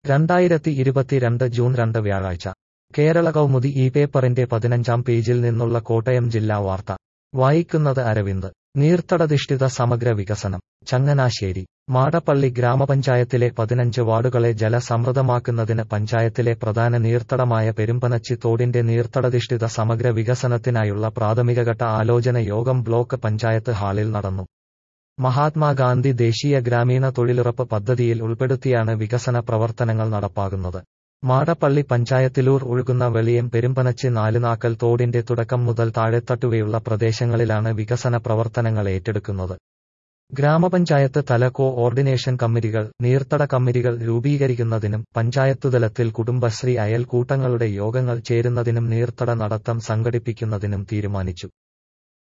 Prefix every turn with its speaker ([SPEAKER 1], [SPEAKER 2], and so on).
[SPEAKER 1] രണ്ടായിരത്തി ഇരുപത്തിരണ്ട് ജൂൺ രണ്ട് വ്യാഴാഴ്ച കേരള കൗമുദി ഈ പേപ്പറിന്റെ പതിനഞ്ചാം പേജിൽ നിന്നുള്ള കോട്ടയം ജില്ലാ വാർത്ത വായിക്കുന്നത് അരവിന്ദ് നീർത്തടധിഷ്ഠിത സമഗ്ര വികസനം ചങ്ങനാശ്ശേരി മാടപ്പള്ളി ഗ്രാമപഞ്ചായത്തിലെ പതിനഞ്ച് വാർഡുകളെ ജലസമൃദ്ധമാക്കുന്നതിന് പഞ്ചായത്തിലെ പ്രധാന നീർത്തടമായ പെരുമ്പനച്ചി തോടിന്റെ നീർത്തടധിഷ്ഠിത സമഗ്ര വികസനത്തിനായുള്ള പ്രാഥമികഘട്ട ആലോചന യോഗം ബ്ലോക്ക് പഞ്ചായത്ത് ഹാളിൽ നടന്നു മഹാത്മാഗാന്ധി ദേശീയ ഗ്രാമീണ തൊഴിലുറപ്പ് പദ്ധതിയിൽ ഉൾപ്പെടുത്തിയാണ് വികസന പ്രവർത്തനങ്ങൾ നടപ്പാകുന്നത് മാടപ്പള്ളി പഞ്ചായത്തിലൂർ ഒഴുകുന്ന വെളിയം പെരുമ്പനച്ചി നാലുനാക്കൽ തോടിന്റെ തുടക്കം മുതൽ താഴെത്തട്ടുവയുള്ള പ്രദേശങ്ങളിലാണ് വികസന പ്രവർത്തനങ്ങൾ ഏറ്റെടുക്കുന്നത് ഗ്രാമപഞ്ചായത്ത് തല കോ ഓർഡിനേഷൻ കമ്മിറ്റികൾ നീർത്തട കമ്മിറ്റികൾ രൂപീകരിക്കുന്നതിനും പഞ്ചായത്തുതലത്തിൽ കുടുംബശ്രീ അയൽക്കൂട്ടങ്ങളുടെ യോഗങ്ങൾ ചേരുന്നതിനും നീർത്തട നടത്തം സംഘടിപ്പിക്കുന്നതിനും തീരുമാനിച്ചു